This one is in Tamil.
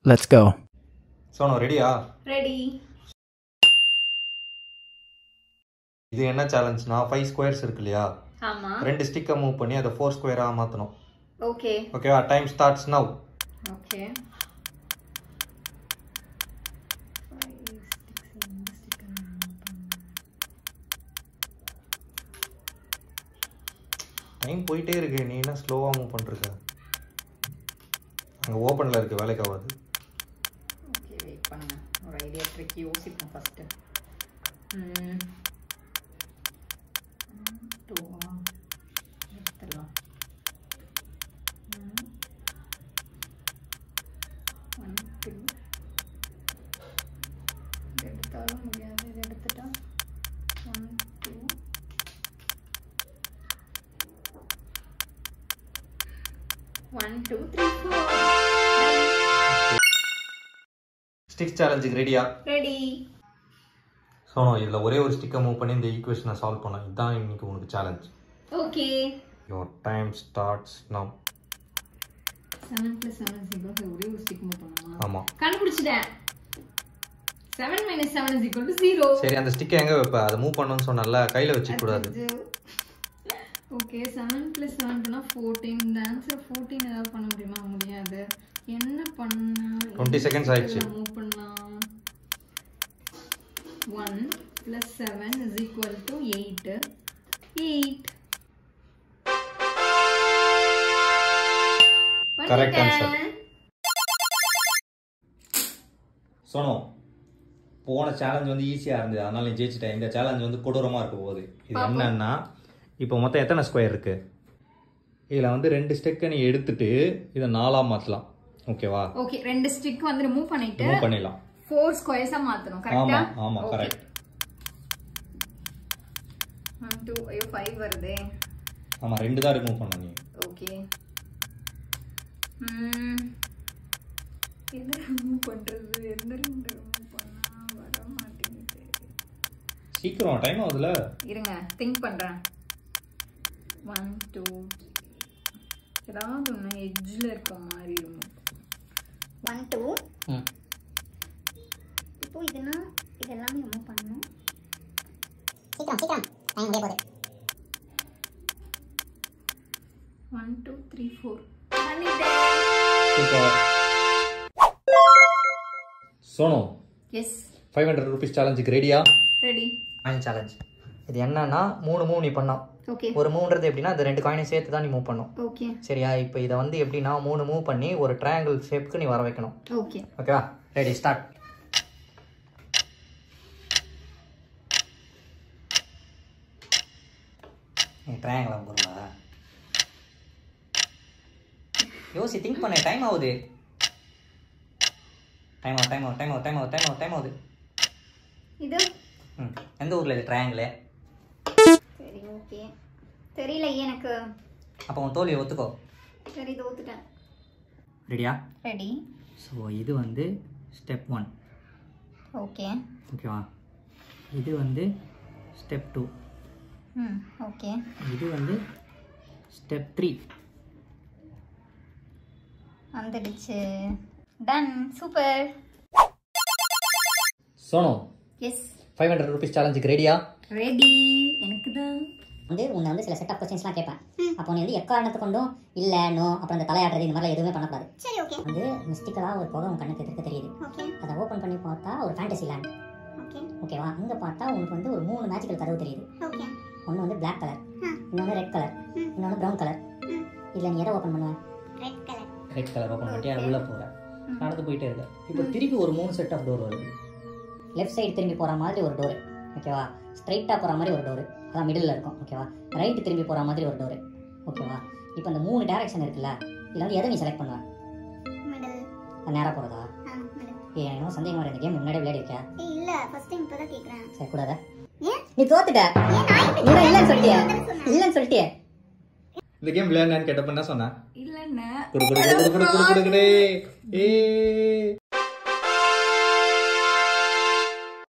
Let's go. சோனோ ரெடியா ரெடி இது என்ன சேலஞ்ச்னா ஃபைவ் ஸ்கொயர்ஸ் இருக்கு இல்லையா ஆமா ரெண்டு ஸ்டிக்கை மூவ் பண்ணி அதை ஃபோர் ஸ்கொயராக மாற்றணும் ஓகே ஓகேவா time starts now okay time போயிட்டே இருக்கு நீ என்ன ஸ்லோவாக மூவ் பண்ணிருக்க அங்கே ஓப்பனில் இருக்கு வேலைக்கு ஆகாது ஓகே வெயிட் பண்ணுங்க ஒரு ஐடியா ட்ரிக் யோசிப்போம் ஃபர்ஸ்ட் டூவா எடுத்துடலாம் ஒன் டூ இது எடுத்தாலும் முடியாது இது எடுத்துட்டா one two one two three four stick சேலஞ்சுக்கு ரெடியா ரெடி சோனோ இதில் ஒரே ஒரு ஸ்டிக்கை மூவ் பண்ணி இந்த ஈக்குவேஷனை சால்வ் பண்ணோம் இதுதான் இன்னைக்கு உனக்கு challenge okay your time starts now seven plus seven is equal ஒரே ஒரு ஸ்டிக் மூவ் பண்ணுமா ஆமாம் கண்டுபிடிச்சிட்டேன் seven minus seven is equal to zero சரி அந்த ஸ்டிக்கை எங்கே வைப்ப அதை மூவ் பண்ணணும்னு சொன்னல கையில் வச்சுக்கூடாது ஓகே செவன் ப்ளஸ் செவன் பண்ணால் ஃபோர்டீன் இந்த ஆன்சர் ஃபோர்டீன் ஏதாவது பண்ண முடியுமா முடியாது என்ன பண்ண 20 seconds ஆயிடுச்சு. மூவ் பண்ணலாம் one plus seven is equal to eight eight Correct answer. சோனோ போன சேலஞ்ச் வந்து ஈஸியாக இருந்தது அதனால நீ ஜெயிச்சிட்டேன் இந்த சேலஞ்ச் வந்து கொடூரமாக இருக்க போகுது இது என்னன்னா இப்போ மொத்தம் எத்தனை ஸ்கொயர் இருக்கு இதில் வந்து ரெண்டு ஸ்டெக்கை நீ எடுத்துட்டு இதை நாலாக மாற்றலாம் ஓகேவா ஓகே ரெண்டு ஸ்டிக் வந்து ரிமூவ் பண்ணிட்டு மூவ் பண்ணிடலாம் ஃபோர் ஸ்கொயர்ஸா மாத்தணும் கரெக்டா ஆமாம் ஆமாம் கரெக்ட் ஒன் டூ ஐயோ ஃபைவ் வருதே ஆமாம் ரெண்டு தான் ரிமூவ் பண்ண நீ ஓகே எந்த ரிமூவ் பண்றது எந்த ரெண்டு ரிமூவ் பண்ணா வர மாட்டேங்குது சீக்கிரம் டைம் ஆகுதுல இருங்க திங்க் பண்றேன் ஒன் டூ ஏதாவது ஒன்று எட்ஜில் இருக்க மாதிரி ரிமூவ் ஒன் டூ இப்போ இதுனா இதெல்லாம் ரிமூவ் பண்ணணும் சீக்கிரம் சீக்கிரம் டைம் முடிய போகுது ஒன் டூ த்ரீ ஃபோர் பண்ணிட்டேன் சூப்பர் சோனோ எஸ் ஃபைவ் ஹண்ட்ரட் ருபீஸ் சேலஞ்சுக்கு ரெடியா ரெடி காயின் சேலஞ்ச் இது என்னன்னா மூணு மூவ் நீ பண்ணோம் ஓகே ஒரு மூவ்ன்றது எப்படின்னா இந்த ரெண்டு காயினை சேர்த்து தான் நீ மூவ் பண்ணும் ஓகே சரியா இப்போ இதை வந்து எப்படின்னா மூணு மூவ் பண்ணி ஒரு ட்ரையாங்கிள் ஷேப்புக்கு நீ வர வைக்கணும் ஓகே ஓகேவா ரெடி ஸ்டார்ட் நீ ட்ரையாங்கிள் அமுக்குறா யோசி திங்க் பண்ண டைம் ஆகுது டைம் ஆகுது டைம் ஆகுது டைம் ஆகுது டைம் ஆகுது டைம் ஆகுது டைம் ஆகுது இது ம் எந்த ஊரில் இது ட்ரையாங்கிள் சரி ஓகே தெரியலையே எனக்கு அப்போ உன் தோல்வியை ஒத்துக்கோ சரி தோத்துட்டேன் ரெடியா ரெடி ஸோ இது வந்து ஸ்டெப் ஒன் ஓகே ஓகேவா இது வந்து ஸ்டெப் டூ ம் ஓகே இது வந்து ஸ்டெப் த்ரீ வந்துடுச்சு டன் சூப்பர் சோனோ எஸ் ஃபைவ் ஹண்ட்ரட் ருபீஸ் சேலஞ்சுக்கு ரெடியா ரெடி எனக்கு தான் வந்து உன்னை வந்து சில செட் ஆஃப் கொஸ்டின்ஸ்லாம் கேட்பேன் அப்போ நீ வந்து எக்காரணத்தை கொண்டும் இல்லை நோ அப்புறம் இந்த தலையாட்டுறது இந்த மாதிரிலாம் எதுவுமே பண்ணக்கூடாது சரி ஓகே வந்து மிஸ்டிக்கலாக ஒரு புகை உன் கண்ணுக்கு எதிர்க்க தெரியுது ஓகே அதை ஓப்பன் பண்ணி பார்த்தா ஒரு ஃபேண்டசி லேண்ட் ஓகே ஓகேவா அங்கே பார்த்தா உனக்கு வந்து ஒரு மூணு மேஜிக்கல் கதவு தெரியுது ஓகே ஒன்று வந்து Black கலர் ம். இன்னொன்று ரெட் கலர் ம். இன்னொன்று ப்ரௌன் கலர் ம். இதில் நீ எதை ஓப்பன் பண்ணுவ red colour red colour open பண்ணிட்டு அது உள்ளே போகிறேன் நடந்து போயிட்டே இருக்க இப்போ திருப்பி ஒரு மூணு செட் ஆஃப் டோர் வருது லெஃப்ட் சைடு திரும்பி போகிற மாதிரி ஒரு டோரு ஓகேவா ஸ்ட்ரைட்டாக போகிற மாதிரி ஒரு டோரு அதான் மிடில் இருக்கும் ஓகேவா ரைட்டு திரும்பி போகிற மாதிரி ஒரு டோரு ஓகேவா இப்போ இந்த மூணு டேரக்ஷன் இருக்குல்ல இதில் வந்து எதை நீ செலக்ட் பண்ணுவ மிடில் அது நேராக போகிறதா ஆ மிடில் ஏ எனக்கு இன்னும் சந்தேகமாக இந்த கேம் முன்னாடி விளையாடி இருக்கா ஏய் இல்ல ஃபர்ஸ்ட் டைம் இப்பதான் கேக்குறேன் சரி கூடாத ஏன் நீ தோத்துட்ட ஏன் நான் எப்படி நீ தான் இல்லைன்னு சொல்லிட்டியே சொன்னேன் இல்லைன்னு சொல்லிட்டியே இந்த கேம் விளையாடுனான்னு கேட்டப்ப என்ன சொன்னேன் இல்லைன்னா குடு குடு குடு குடு குடு குடு குடு ஏ